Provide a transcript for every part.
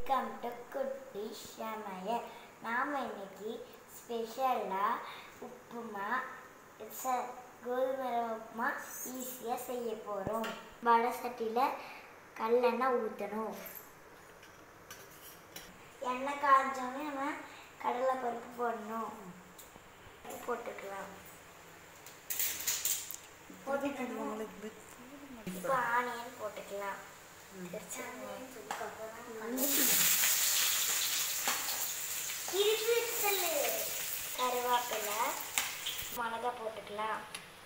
Welcome to குட்டி சமையல் நாம் இன்னைக்கு ஸ்பெஷலாக உப்புமா ச கோதுமை ரவை உப்புமா ஈஸியாக செய்ய போகிறோம் வடை சட்டியில் கல்லெண்ணெய் ஊற்றணும் எண்ணெய் காய்ஞ்சோடனே நம்ம கடலை பருப்பு போடணும் போட்டுக்கலாம் போட்டுக்கணும் இப்போ ஆனியன் போட்டுக்கலாம் கருவேப்பிலை மிளகா போட்டுக்கலாம்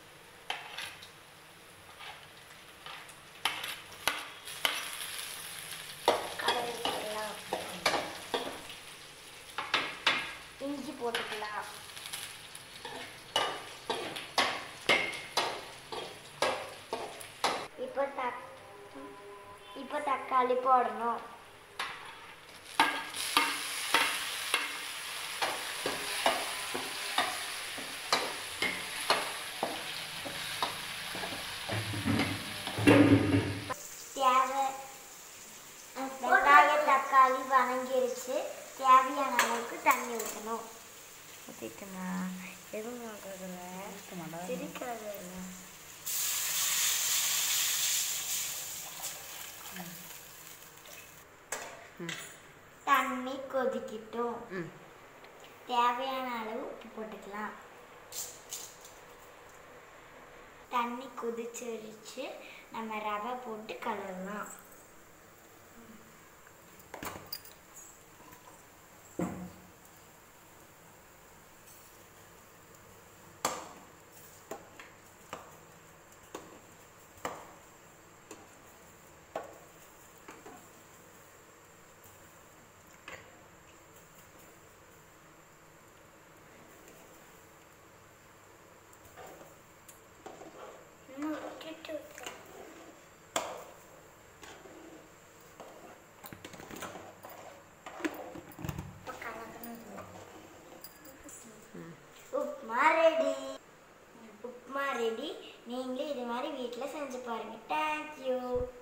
கலரிக்கலாம் இஞ்சி போட்டுக்கலாம் இப்போ தக் இப்போ தக்காளி போடணும் தேவை வெங்காய தக்காளி வணங்கிருச்சு தேவையான அளவுக்கு தண்ணி ஊற்றணும் ஊற்றிட்டுமா எதுவும் ஆகுறதில்ல சிரிக்கிறது இல்லை தண்ணி கொதிக்கட்டும் தேவையான அளவு உப்பு போட்டுக்கலாம் தண்ணி கொதிச்சிருச்சு நம்ம ரவை போட்டு கலரலாம் இன்னும் விட்டுட்டு விட்டு. இப்ப கலக்கணும். உப்புமா ரெடி உப்புமா ரெடி நீங்களும் இது மாதிரி வீட்டில் செஞ்சு பாருங்க தேங்க்யூ